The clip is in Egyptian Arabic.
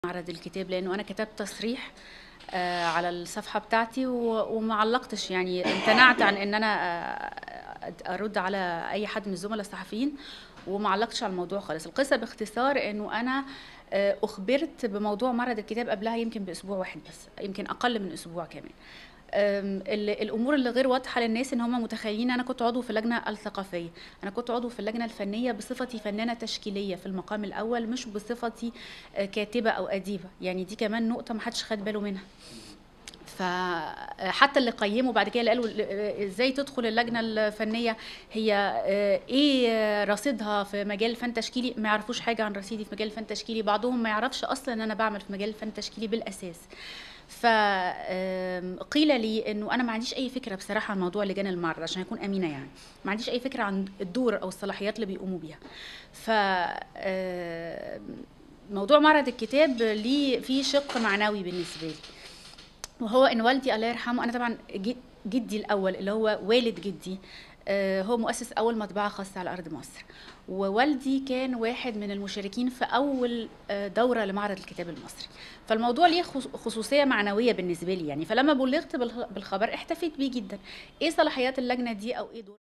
معرض الكتاب لانه انا كتبت تصريح آه، على الصفحه بتاعتي و- وما علقتش يعني امتنعت عن ان انا آه، ارد على اي حد من الزملاء الصحفيين وما علقتش على الموضوع خالص القصه باختصار انه انا آه، اخبرت بموضوع معرض الكتاب قبلها يمكن باسبوع واحد بس يمكن اقل من اسبوع كمان أم، ال- الامور اللي غير واضحه للناس ان هم متخيلين انا كنت عضو في اللجنه الثقافيه انا كنت عضو في اللجنه الفنيه بصفتي فنانه تشكيليه في المقام الاول مش بصفتي آه، كاتبه او اديبه يعني دي كمان نقطه ما حدش خد باله منها فحتى اللي قيموا بعد كده اللي قالوا آه، ازاي تدخل اللجنه الفنيه هي آه، ايه آه، رصيدها في مجال الفن التشكيلي ما يعرفوش حاجه عن رصيدي في مجال الفن التشكيلي بعضهم ما يعرفش اصلا ان انا بعمل في مجال الفن التشكيلي بالاساس فقيل لي انه انا ما عنديش اي فكره بصراحه عن موضوع لجان المعرض عشان اكون امينه يعني ما عنديش اي فكره عن الدور او الصلاحيات اللي بيقوموا بيها ف آم، موضوع معرض الكتاب ليه فيه شق معنوي بالنسبه لي وهو ان والدي الله يرحمه انا طبعا جد- جدي الاول اللي هو والد جدي آه، هو مؤسس اول مطبعه خاصه على ارض مصر ووالدي كان واحد من المشاركين في اول آه، دوره لمعرض الكتاب المصري فالموضوع ليه خص- خصوصيه معنويه بالنسبه لي يعني فلما بلغت بالخ- بالخبر احتفيت بيه جدا ايه صلاحيات اللجنه دي او ايه دور